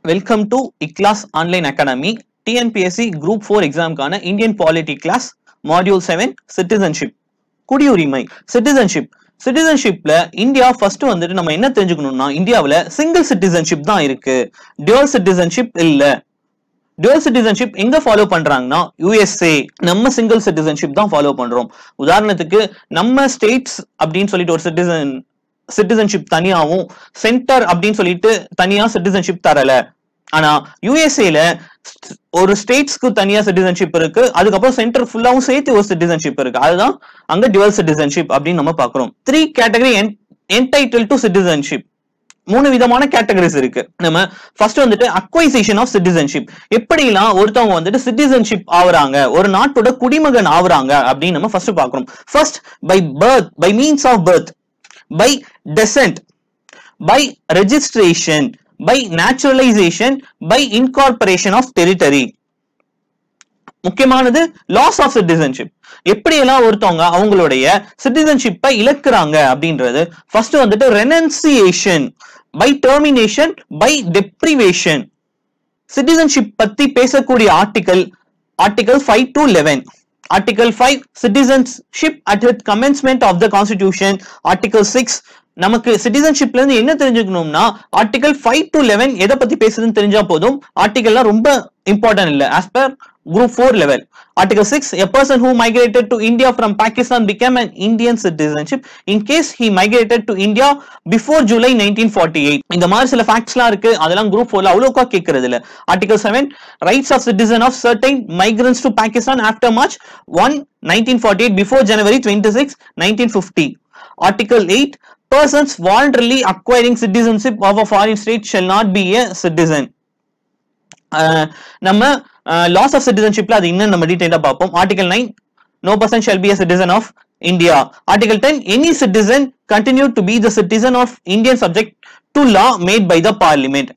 Welcome to eClass online academy TNPSC group four எக்ஸாம்க்கான Indian polity class module seven citizenship குடியுரிமை citizenship சிட்டிசன்ஷிப்ல India first வந்துட்டு நம்ம என்ன தெரிஞ்சுக்கணும்னா இந்தியாவுல சிங்கிள் சிட்டிசன்ஷிப் தான் இருக்கு டியூல் சிட்டிசன்ஷிப் இல்ல டியூல் சிட்டிசன்ஷிப் எங்க ஃபாலோ பண்றாங்கன்னா யூஎஸ்ஏ நம்ம சிங்கிள் சிட்டிசன்ஷிப் தான் ஃபாலோ பண்றோம் உதாரணத்துக்கு நம்ம ஸ்டேட்ஸ் அப்படின்னு சொல்லிட்டு ஒரு சிட்டிசன் சிட்டிசன்ஷிப் தனியாவும் சென்டர் அப்படின்னு சொல்லிட்டு தனியா சிட்டிசன்ஷிப் தரல ஆனா யுஎஸ்ஏல ஒரு ஸ்டேட்ஸ்க்கு தனியா சிட்டிசன்ஷிப் இருக்கு அதுக்கப்புறம் சென்டர் ஃபுல்லாவும் சேர்த்து ஒரு சிட்டிசன்ஷிப் இருக்கு அதுதான் அங்க டியூவல் சிட்டிசன்ஷிப் அப்படின்னு நம்ம பாக்குறோம் three category entitled to citizenship மூணு விதமான கேட்டகரிஸ் இருக்கு நம்ம ஃபர்ஸ்ட் வந்துட்டு அக்வைசேஷன் ஆஃப் சிட்டிசன்ஷிப் எப்படிலாம் ஒருத்தவங்க வந்துட்டு சிட்டிசன்ஷிப் ஆகுறாங்க ஒரு நாட்டோட குடிமகன் ஆகுறாங்க அப்படின்னு நம்ம ஃபர்ஸ்ட் பாக்குறோம் first by birth by means of birth by descent, by registration, by naturalization, by incorporation of territory. முக்கியமானது லாஸ் ஆஃப் சிட்டிசன்ஷிப் எப்படியெல்லாம் ஒருத்தவங்க அவங்களுடைய சிட்டிசன்ஷிப்பை இழக்கிறாங்க அப்படின்றது ஃபர்ஸ்ட் வந்துட்டு renunciation by termination by deprivation citizenship பத்தி பேசக்கூடிய article article five to eleven Article 5 citizenship at the commencement of the constitution Article 6 நமக்கு சிட்டிசன்ஷிப்ல இருந்து என்ன தெரிஞ்சுக்கணும்னா ஆர்டிகல் ஃபைவ் டு லெவன் எதை பத்தி பேசுதுன்னு தெரிஞ்சா போதும் ஆர்டிகல்லாம் ரொம்ப இம்பார்ட்டன்ட் இல்ல as per group four level article six a person who migrated to India from Pakistan become an Indian citizenship in case he migrated to India before July nineteen forty eight இந்த மாதிரி சில ஃபேக்ட்ஸ்லாம் இருக்கு அதெல்லாம் குரூப் ஃபோர்ல அவ்வளோக்கா கேட்கறது இல்ல article seven rights of citizen of certain migrants to Pakistan after March one nineteen forty eight before January twenty six nineteen fifty article eight persons voluntarily acquiring citizenship of a foreign state shall not be a citizen நம்ம loss of சிட்டிசன்ஷிப்ல அது இன்னும் நம்ம டீடைலா பார்ப்போம் article nine no person shall be a citizen of India article ten any citizen continue to be the citizen of Indian subject to law made by the parliament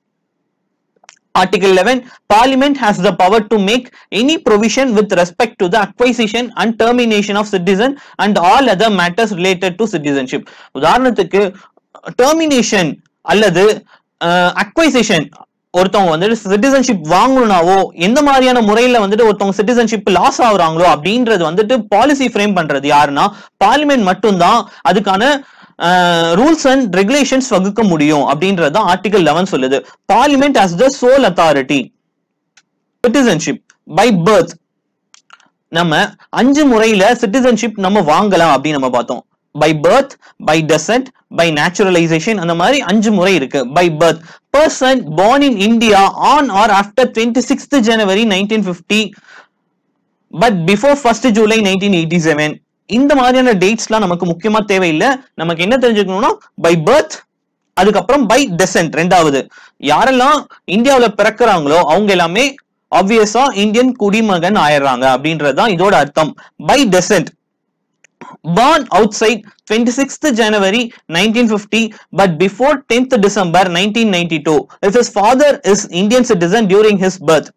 Article 11 Parliament has the power to make any provision with respect to the acquisition and termination of citizen and all other matters related to citizenship. உதாரணத்துக்கு termination அல்லது acquisition ஒருத்தவங்க வந்துட்டு citizenship வாங்கணும்னாவோ எந்த மாதிரியான முறையில வந்துட்டு ஒருத்தவங்க citizenship loss ஆகுறாங்களோ அப்படின்றது வந்துட்டு பாலிசி ஃப்ரேம் பண்றது யாருன்னா பார்லிமெண்ட் மட்டும்தான் அதுக்கான ரூல்ஸ் அண்ட் ரெகுலேஷன்ஸ் வகுக்க முடியும் அப்படின்றது ஆர்டிகல் லெவன் சொல்லுது parliament as the sole authority citizenship by birth நம்ம அஞ்சு முறையில சிட்டிசன்ஷிப் நம்ம வாங்கலாம் அப்படின்னு நம்ம பார்த்தோம் by birth by descent by naturalisation அந்த மாதிரி அஞ்சு முறை இருக்கு by birth person born in India on or after twenty sixth January nineteen fifty but before first July nineteen eighty seven இந்த மாதிரியான டேட்ஸ்லாம் நமக்கு முக்கியமா தேவையில்லை நமக்கு என்ன தெரிஞ்சுக்கணும்னா பை பர்த் அதுக்கப்புறம் பை டெசன்ட் ரெண்டாவது யாரெல்லாம் இந்தியாவில் பிறக்கிறாங்களோ அவங்க எல்லாமே ஆப்வியஸா இந்தியன் குடிமகன் ஆயிடுறாங்க அப்படின்றதுதான் இதோட அர்த்தம் by descent born outside 26th January 1950 but before 10th December 1992 if his father is Indian citizen during his birth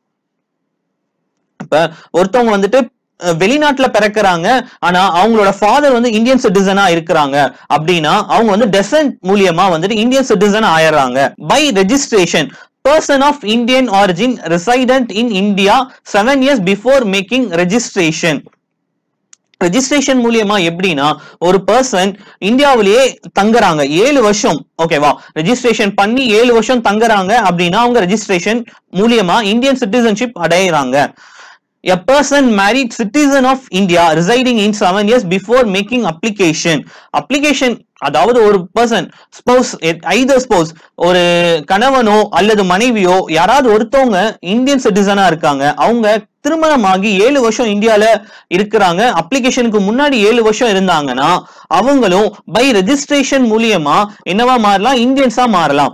இப்ப ஒருத்தவங்க வந்துட்டு வெளிநாட்டுல பிறக்கிறாங்க ஆனா அவங்களோட ஃபாதர் வந்து இந்தியன் சிட்டிசனா இருக்கிறாங்க அப்படின்னா அவங்க வந்து டெசன்ட் மூலியமா வந்துட்டு இந்தியன் சிட்டிசன் ஆயிடுறாங்க by registration person of Indian origin resident in India seven years before making registration registration மூலியமா எப்படின்னா ஒரு பர்சன் இந்தியாவிலேயே தங்குறாங்க ஏழு வருஷம் ஓகேவா ரெஜிஸ்ட்ரேஷன் பண்ணி ஏழு வருஷம் தங்குறாங்க அப்படின்னா அவங்க ரெஜிஸ்ட்ரேஷன் மூலியமா இந்தியன் சிட்டிசன்ஷிப் அடையிறாங்க a person married citizen of India residing in seven years before making application application அதாவது ஒரு பர்சன் ஸ்போஸ் ஐதர் ஸ்போஸ் ஒரு கணவனோ அல்லது மனைவியோ யாராவது ஒருத்தவங்க இந்தியன் சிட்டிசனா இருக்காங்க அவங்க திருமணமாகி ஏழு வருஷம் இந்தியால இருக்கிறாங்க அப்ளிகேஷனுக்கு முன்னாடி ஏழு வருஷம் இருந்தாங்கன்னா அவங்களும் பை ரெஜிஸ்ட்ரேஷன் மூலியமா என்னவா மாறலாம் இந்தியன்ஸா மாறலாம்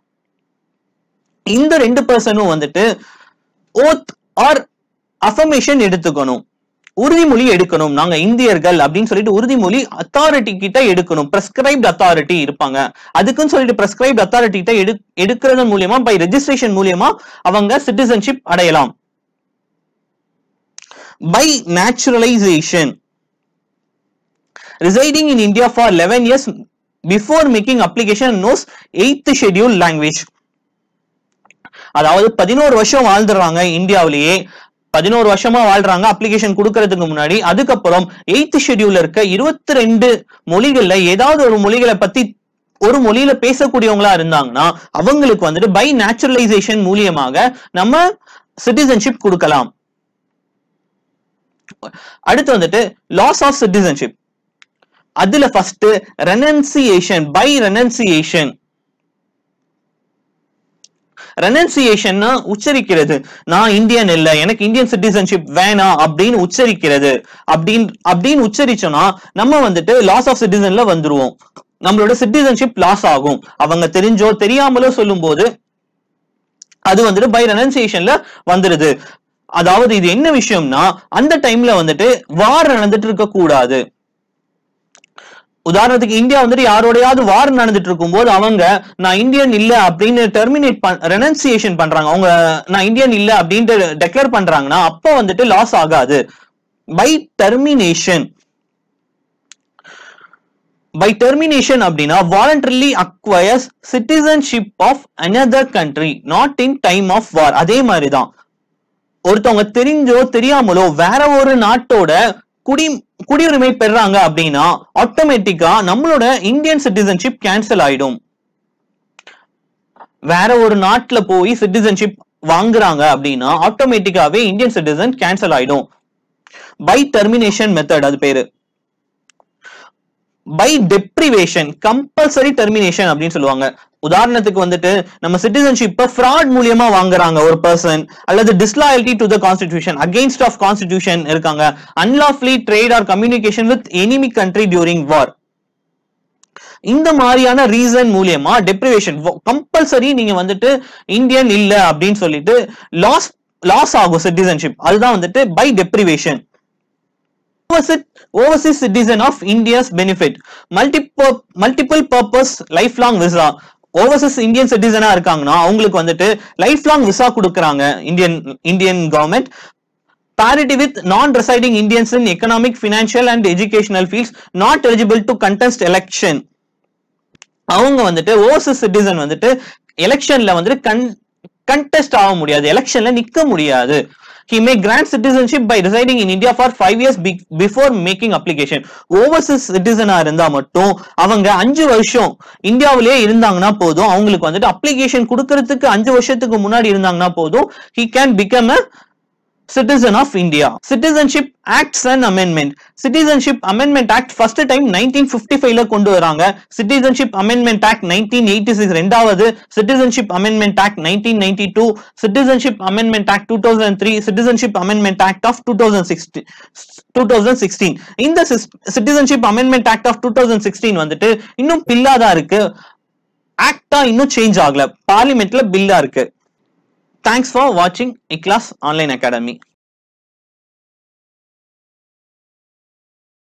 இந்த ரெண்டு பர்சனும் வந்துட்டு ஓத் ஆர் அஃபர்மேஷன் எடுத்துக்கணும் உறுதிமொழி எடுக்கணும் நாங்க இந்தியர்கள் அப்படின்னு சொல்லிட்டு உறுதிமொழி அத்தாரிட்டி கிட்ட எடுக்கணும் பிரஸ்கிரைப்ட் அத்தாரிட்டி இருப்பாங்க அதுக்குன்னு சொல்லிட்டு பிரஸ்கிரைப்ட் அத்தாரிட்டி கிட்ட எடு எடுக்கிறது மூலியமா பை ரெஜிஸ்ட்ரேஷன் மூலியமா அவங்க சிட்டிசன்ஷிப் அடையலாம் by naturalisation residing in India for 11 years before making application knows eighth schedule language அதாவது பதினோரு வருஷம் வாழ்ந்துடுறாங்க இந்தியாவிலேயே பதினோரு வருஷமா வாழ்றாங்க அப்ளிகேஷன் கொடுக்கறதுக்கு முன்னாடி அதுக்கப்புறம் எயித்து ஷெட்யூல்ல இருக்க இருபத்தி ரெண்டு மொழிகள்ல ஏதாவது ஒரு மொழிகளை பத்தி ஒரு மொழியில பேசக்கூடியவங்களா இருந்தாங்கன்னா அவங்களுக்கு வந்துட்டு பை நேச்சுரலைசேஷன் மூலியமாக நம்ம சிட்டிசன்ஷிப் கொடுக்கலாம் அடுத்து வந்துட்டு லாஸ் ஆஃப் சிட்டிசன்ஷிப் அதுல first renunciation by renunciation renunciation உச்சரிக்கிறது நான் இந்தியன் இல்ல எனக்கு இந்தியன் சிட்டிசன்ஷிப் வேணாம் அப்படின்னு உச்சரிக்கிறது அப்படின்னு அப்படின்னு உச்சரிச்சோம்னா நம்ம வந்துட்டு லாஸ் ஆஃப் சிட்டிசன்ல வந்துருவோம் நம்மளோட சிட்டிசன்ஷிப் லாஸ் ஆகும் அவங்க தெரிஞ்சோ தெரியாமலோ சொல்லும்போது அது வந்துட்டு பை ரெனன்சியேஷன்ல வந்துருது அதாவது இது என்ன விஷயம்னா அந்த டைம்ல வந்துட்டு வார் நடந்துட்டு இருக்க கூடாது உதாரணத்துக்கு இந்தியா வந்துட்டு யாரோடையாவது வார் நடந்துட்டு இருக்கும்போது அவங்க நான் இந்தியன் இல்ல அப்படின்னு டெர்மினேட் பண் ரெனன்சியேஷன் பண்றாங்க அவங்க நான் இந்தியன் இல்ல அப்படின்ட்டு டெக்ளேர் பண்றாங்கன்னா அப்போ வந்துட்டு லாஸ் ஆகாது பை டெர்மினேஷன் பை டெர்மினேஷன் அப்படின்னா voluntarily acquires citizenship of another country not in time of war அதே மாதிரி தான் ஒருத்தவங்க தெரிஞ்சோ தெரியாமலோ வேற ஒரு நாட்டோட குடி குடியுரிமை பெறாங்க அப்படின்னா ஆட்டோமேட்டிக்கா நம்மளோட இந்தியன் சிட்டிசன்ஷிப் கேன்சல் ஆயிடும் வேற ஒரு நாட்டுல போய் சிட்டிசன்ஷிப் வாங்குறாங்க அப்படின்னா ஆட்டோமேட்டிக்காவே இந்தியன் சிட்டிசன் கேன்சல் ஆயிடும் பை டெர்மினேஷன் மெத்தட் அது பேரு பை டெப்ரிவேஷன் கம்பல்சரி டெர்மினேஷன் அப்படின்னு சொல்லுவாங்க உதாரணத்துக்கு வந்துட்டு நம்ம சிட்டிசன்ஷிப்பை ஃப்ராட் மூலியமா வாங்குறாங்க ஒரு பர்சன் அல்லது disloyalty to the constitution against of constitution இருக்காங்க unlawfully trade or communication with enemy country during war இந்த மாதிரியான ரீசன் மூலியமா டெப்ரிவேஷன் கம்பல்சரி நீங்க வந்துட்டு இந்தியன் இல்ல அப்படின்னு சொல்லிட்டு லாஸ் லாஸ் ஆகும் சிட்டிசன்ஷிப் அதுதான் வந்துட்டு by deprivation overseas citizen of India's benefit multiple multiple purpose lifelong visa overseas Indian சிட்டிசனா இருக்காங்கன்னா அவங்களுக்கு வந்துட்டு லைஃப் லாங் விசா கொடுக்குறாங்க Indian Indian government parity with non-residing Indians in economic, financial and educational fields not eligible to contest election. அவங்க வந்துட்டு Overseas citizen வந்துட்டு எலெக்ஷன்ல வந்துட்டு கன் கண்டெஸ்ட் ஆக முடியாது எலெக்ஷன்ல நிக்க முடியாது he may grant citizenship by residing in India for five years be- before making application. Overseas சிட்டிசனா இருந்தா மட்டும் அவங்க அஞ்சு வருஷம் இந்தியாவிலேயே இருந்தாங்கன்னா போதும் அவங்களுக்கு வந்துட்டு அப்ளிகேஷன் கொடுக்கறதுக்கு அஞ்சு வருஷத்துக்கு முன்னாடி இருந்தாங்கன்னா போதும் he can become a citizen of India. Citizenship Acts and Amendment. Citizenship Amendment Act first time 1955 ல கொண்டு வராங்க Citizenship Amendment Act 1986 ரெண்டாவது Citizenship Amendment Act 1992 Citizenship Amendment Act 2003 Citizenship Amendment Act of 2016 2016 இந்த sis- Citizenship Amendment Act of 2016 வந்துட்டு இன்னும் பில்லா தான் இருக்கு ஆக்டா இன்னும் சேஞ்ச் ஆகல பார்லிமெண்ட்ல பில்லா இருக்கு Thanks for watching ICLAS Online Academy.